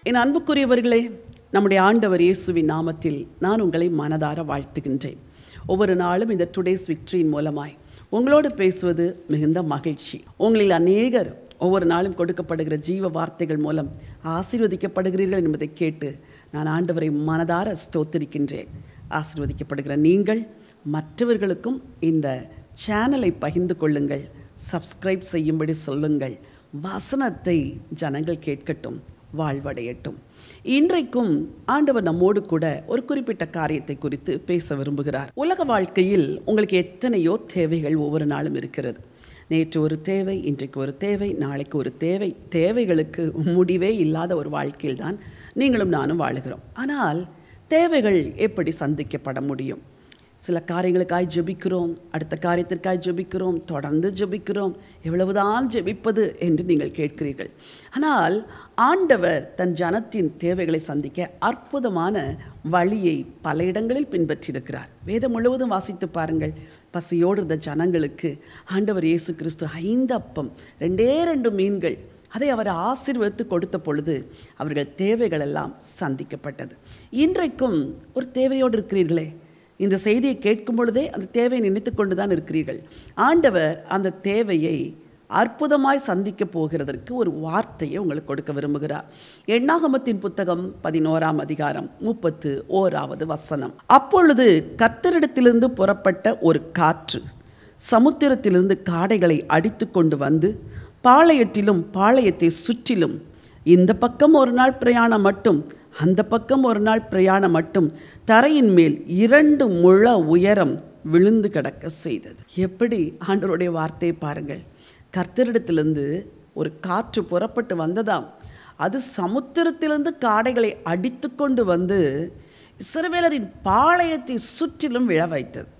என் அன்புக்குரியவர்களே நம்முடைய ஆண்டவர் இயேசுவின் நாமத்தில் நான் உங்களை மனதார வாழ்த்துகின்றேன் ஒவ்வொரு நாளும் இந்த டுடேஸ் விக்டரியின் மூலமாய் உங்களோடு பேசுவது மிகுந்த மகிழ்ச்சி உங்களில் அநேகர் ஒவ்வொரு நாளும் கொடுக்கப்படுகிற ஜீவ வார்த்தைகள் மூலம் ஆசீர்வதிக்கப்படுகிறீர்கள் என்பதை கேட்டு நான் ஆண்டவரை மனதார ஸ்தோத்திரிக்கின்றேன் ஆசீர்வதிக்கப்படுகிற நீங்கள் மற்றவர்களுக்கும் இந்த சேனலை பகிர்ந்து கொள்ளுங்கள் சப்ஸ்கிரைப் செய்யும்படி சொல்லுங்கள் வசனத்தை ஜனங்கள் கேட்கட்டும் வாழ்வடையட்டும் இன்றைக்கும் ஆண்டவர் நம்மோடு கூட ஒரு குறிப்பிட்ட காரியத்தை குறித்து பேச விரும்புகிறார் உலக வாழ்க்கையில் உங்களுக்கு எத்தனையோ தேவைகள் ஒவ்வொரு நாளும் இருக்கிறது நேற்று ஒரு தேவை இன்றைக்கு ஒரு தேவை நாளைக்கு ஒரு தேவை தேவைகளுக்கு முடிவே இல்லாத ஒரு வாழ்க்கையில் தான் நீங்களும் நானும் வாழுகிறோம் ஆனால் தேவைகள் எப்படி சந்திக்கப்பட முடியும் சில காரியங்களுக்காய் ஜெபிக்கிறோம் அடுத்த காரியத்திற்காய் ஜெபிக்கிறோம் தொடர்ந்து ஜெபிக்கிறோம் எவ்வளவுதான் ஜெபிப்பது என்று நீங்கள் கேட்கிறீர்கள் ஆனால் ஆண்டவர் தன் ஜனத்தின் தேவைகளை சந்திக்க அற்புதமான வழியை பல இடங்களில் பின்பற்றியிருக்கிறார் வேதம் முழுவதும் வாசித்து பாருங்கள் பசியோடு இருந்த ஜனங்களுக்கு ஆண்டவர் இயேசு கிறிஸ்து ஐந்து அப்பம் ரெண்டே ரெண்டு மீன்கள் அதை அவர் ஆசீர்வதித்து கொடுத்த பொழுது அவர்கள் தேவைகள் எல்லாம் சந்திக்கப்பட்டது இன்றைக்கும் ஒரு தேவையோடு இருக்கிறீர்களே இந்த செய்தியை கேட்கும் பொழுதே அந்த தேவையை நினைத்து கொண்டு தான் இருக்கிறீர்கள் ஆண்டவர் அந்த தேவையை அற்புதமாய் சந்திக்க போகிறதற்கு ஒரு வார்த்தையை உங்களுக்கு கொடுக்க விரும்புகிறார் எண்ணாகமத்தின் புத்தகம் பதினோராம் அதிகாரம் முப்பத்து ஓராவது வசனம் அப்பொழுது கத்தரிடத்திலிருந்து புறப்பட்ட ஒரு காற்று சமுத்திரத்திலிருந்து காடைகளை அடித்து கொண்டு வந்து பாளையத்திலும் பாளையத்தை சுற்றிலும் இந்த பக்கம் ஒரு நாள் பிரயாணம் மட்டும் அந்த பக்கம் ஒரு நாள் பிரயாணம் மட்டும் தரையின் மேல் இரண்டு முழ உயரம் விழுந்து கிடக்க செய்தது எப்படி ஆண்டவருடைய வார்த்தையை பாருங்கள் கர்த்தரிடத்திலிருந்து ஒரு காற்று புறப்பட்டு வந்ததாம் அது சமுத்திரத்திலிருந்து காடைகளை அடித்து கொண்டு வந்து இஸ்ரவேலரின் பாளையத்தை சுற்றிலும் விழ வைத்தது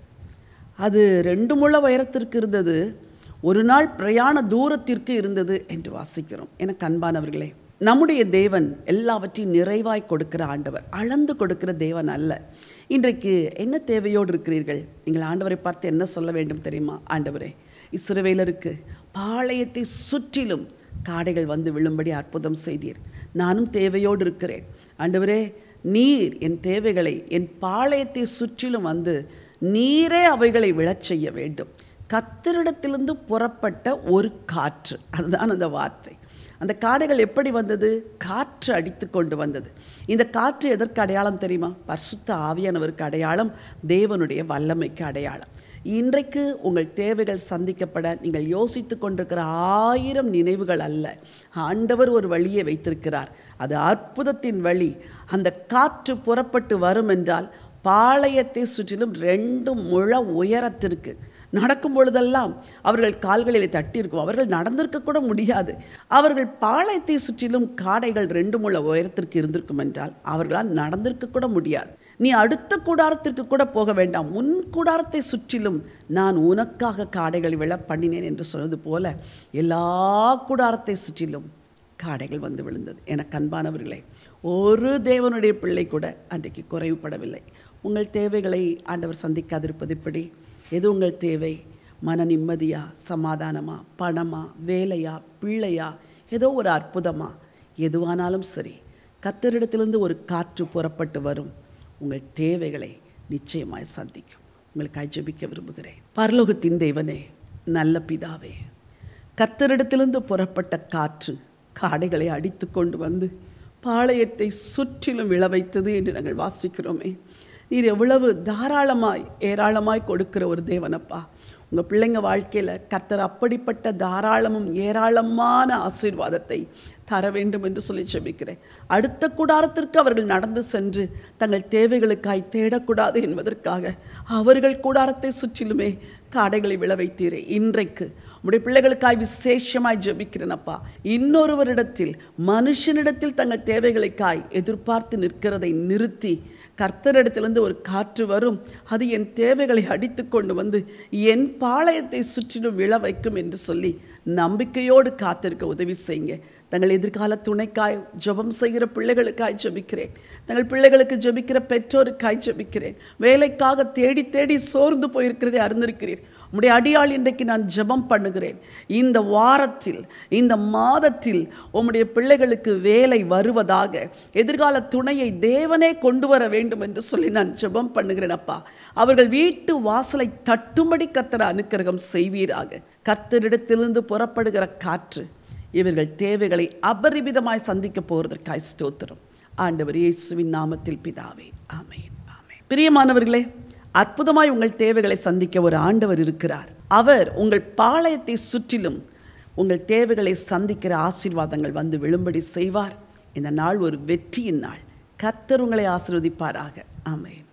அது ரெண்டு முழ உயரத்திற்கு இருந்தது ஒரு நாள் பிரயாண தூரத்திற்கு இருந்தது என்று வாசிக்கிறோம் எனக்கு அன்பானவர்களே நம்முடைய தேவன் எல்லாவற்றையும் நிறைவாய் கொடுக்கிற ஆண்டவர் அளந்து கொடுக்கிற தேவன் அல்ல இன்றைக்கு என்ன தேவையோடு இருக்கிறீர்கள் நீங்கள் ஆண்டவரை பார்த்து என்ன சொல்ல வேண்டும் தெரியுமா ஆண்டவரே இஸ்ரவேலருக்கு பாளையத்தை சுற்றிலும் காடைகள் வந்து விழும்படி அற்புதம் செய்தீர் நானும் தேவையோடு இருக்கிறேன் ஆண்டவரே நீர் என் தேவைகளை என் பாளையத்தை சுற்றிலும் வந்து நீரே அவைகளை விழச் செய்ய வேண்டும் கத்தரிடத்திலிருந்து புறப்பட்ட ஒரு காற்று அதுதான் அந்த வார்த்தை அந்த காடைகள் எப்படி வந்தது காற்று அடித்து கொண்டு வந்தது இந்த காற்று எதற்கு அடையாளம் தெரியுமா பரிசுத்த ஆவியானவருக்கு அடையாளம் தேவனுடைய வல்லமைக்கு அடையாளம் இன்றைக்கு உங்கள் தேவைகள் சந்திக்கப்பட நீங்கள் யோசித்து கொண்டிருக்கிற ஆயிரம் நினைவுகள் அல்ல ஆண்டவர் ஒரு வழியை வைத்திருக்கிறார் அது அற்புதத்தின் வழி அந்த காற்று புறப்பட்டு வரும் என்றால் பாளையத்தை சுற்றிலும் ரெண்டு முழ உயரத்திற்கு நடக்கும் பொழுதெல்லாம் அவர்கள் கால்களில் தட்டியிருக்கும் அவர்கள் நடந்திருக்க கூட முடியாது அவர்கள் பாளையத்தை சுற்றிலும் காடைகள் ரெண்டு முழ உயரத்திற்கு இருந்திருக்கும் என்றால் அவர்களால் நடந்திருக்க கூட முடியாது நீ அடுத்த கூடாரத்திற்கு கூட போக வேண்டாம் முன் கூடாரத்தை சுற்றிலும் நான் உனக்காக காடைகளை விழ பண்ணினேன் என்று சொன்னது போல எல்லா கூடாரத்தை சுற்றிலும் காடைகள் வந்து விழுந்தது எனக்கு அன்பானவர்களே ஒரு தேவனுடைய பிள்ளை கூட அன்றைக்கு குறைவுபடவில்லை உங்கள் தேவைகளை ஆண்டவர் சந்திக்காதிருப்பது எப்படி எது உங்கள் தேவை மன நிம்மதியா சமாதானமா பணமா வேலையா பிள்ளையா ஏதோ ஒரு அற்புதமா எதுவானாலும் சரி கத்தரிடத்திலிருந்து ஒரு காற்று புறப்பட்டு வரும் உங்கள் தேவைகளை நிச்சயமாய் சந்திக்கும் உங்களுக்கு ஜெபிக்க விரும்புகிறேன் பரலோகத்தின் தேவனே நல்ல பிதாவே கத்தரிடத்திலிருந்து புறப்பட்ட காற்று காடைகளை அடித்து கொண்டு வந்து பாளையத்தை சுற்றிலும் விழ வைத்தது என்று நாங்கள் வாசிக்கிறோமே நீர் எவ்வளவு தாராளமாய் ஏராளமாய் கொடுக்கிற ஒரு தேவனப்பா உங்கள் பிள்ளைங்க வாழ்க்கையில் கர்த்தர் அப்படிப்பட்ட தாராளமும் ஏராளமான ஆசீர்வாதத்தை தர வேண்டும் என்று சொல்லி ஜெபிக்கிறேன் அடுத்த கூடாரத்திற்கு அவர்கள் நடந்து சென்று தங்கள் தேவைகளுக்காய் தேடக்கூடாது என்பதற்காக அவர்கள் கூடாரத்தை சுற்றிலுமே காடைகளை விழ வைத்தீரே இன்றைக்கு உடைய பிள்ளைகளுக்காய் விசேஷமாய் ஜெபிக்கிறேனப்பா இன்னொருவரிடத்தில் மனுஷனிடத்தில் தங்கள் தேவைகளுக்காய் எதிர்பார்த்து நிற்கிறதை நிறுத்தி கர்த்தரிடத்திலிருந்து ஒரு காற்று வரும் அது என் தேவைகளை அடித்து கொண்டு வந்து என் பாளையத்தை சுற்றிலும் விழ வைக்கும் என்று சொல்லி நம்பிக்கையோடு காத்திருக்க உதவி செய்யுங்க தங்கள் எதிர்கால துணைக்காய் ஜெபம் செய்கிற பிள்ளைகளுக்காய் ஜெபிக்கிறேன் தங்கள் பிள்ளைகளுக்கு ஜெபிக்கிற பெற்றோருக்காய் ஜெபிக்கிறேன் வேலைக்காக தேடி தேடி சோர்ந்து போயிருக்கிறதை அறிந்திருக்கிறீர் உம்முடைய அடியாள் இன்றைக்கு நான் ஜெபம் பண்ணுகிறேன் இந்த வாரத்தில் இந்த மாதத்தில் உம்முடைய பிள்ளைகளுக்கு வேலை வருவதாக எதிர்கால துணையை தேவனே கொண்டு வர வேண்டும் என்று சொல்லி நான் ஜெபம் பண்ணுகிறேன் அப்பா அவர்கள் வீட்டு வாசலை தட்டும்படி கத்தர அனுக்கிரகம் செய்வீராக கத்தரிடத்திலிருந்து புறப்படுகிற காற்று இவர்கள் தேவைகளை அபரிமிதமாய் சந்திக்க போவதற்காய் ஸ்தோத்திரம் ஆண்டவர் இயேசுவின் நாமத்தில் பிதாவே ஆமென் ஆமென் பிரியமானவர்களே அற்புதமாய் உங்கள் தேவைகளை சந்திக்க ஒரு ஆண்டவர் இருக்கிறார் அவர் உங்கள் பாளையத்தை சுற்றிலும் உங்கள் தேவைகளை சந்திக்கிற ஆசீர்வாதங்கள் வந்து விழும்படி செய்வார் இந்த நாள் ஒரு வெற்றியின் நாள் கர்த்தர் உங்களை ஆசீர்வதிப்பாராக ஆமென்